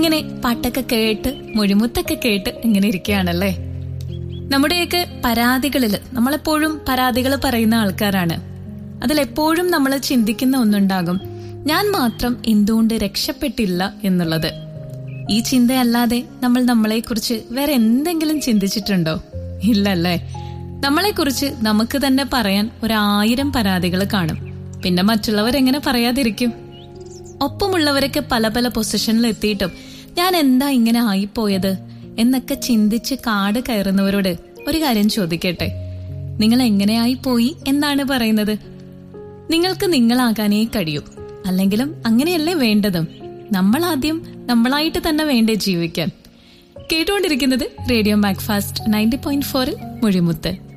ഇങ്ങനെ പാട്ടൊക്കെ കേട്ട് മൊഴിമുത്തൊക്കെ കേട്ട് ഇങ്ങനെ ഇരിക്കുകയാണല്ലേ നമ്മുടെയൊക്കെ പരാതികളിൽ നമ്മളെപ്പോഴും പരാതികൾ പറയുന്ന ആൾക്കാരാണ് അതിലെപ്പോഴും നമ്മൾ ചിന്തിക്കുന്ന ഒന്നുണ്ടാകും ഞാൻ മാത്രം എന്തുകൊണ്ട് രക്ഷപ്പെട്ടില്ല എന്നുള്ളത് ഈ ചിന്തയല്ലാതെ നമ്മൾ നമ്മളെക്കുറിച്ച് വേറെ എന്തെങ്കിലും ചിന്തിച്ചിട്ടുണ്ടോ ഇല്ലല്ലേ നമ്മളെക്കുറിച്ച് നമുക്ക് തന്നെ പറയാൻ ഒരായിരം പരാതികൾ കാണും പിന്നെ മറ്റുള്ളവരെങ്ങനെ പറയാതിരിക്കും ഒപ്പമുള്ളവരൊക്കെ പല പല പൊസിഷനിൽ എത്തിയിട്ടും ഞാൻ എന്താ ഇങ്ങനെ ആയിപ്പോയത് എന്നൊക്കെ ചിന്തിച്ച് കാട് കയറുന്നവരോട് ഒരു കാര്യം ചോദിക്കട്ടെ നിങ്ങൾ എങ്ങനെയായി പോയി എന്നാണ് പറയുന്നത് നിങ്ങൾക്ക് നിങ്ങളാകാനേ കഴിയൂ അല്ലെങ്കിലും അങ്ങനെയല്ലേ വേണ്ടതും നമ്മൾ ആദ്യം നമ്മളായിട്ട് തന്നെ വേണ്ടേ ജീവിക്കാൻ കേട്ടുകൊണ്ടിരിക്കുന്നത് റേഡിയോ മാക്ഫാസ്റ്റ് നയൻറ്റി പോയിന്റ് ഫോറിൽ മൊഴിമുത്ത്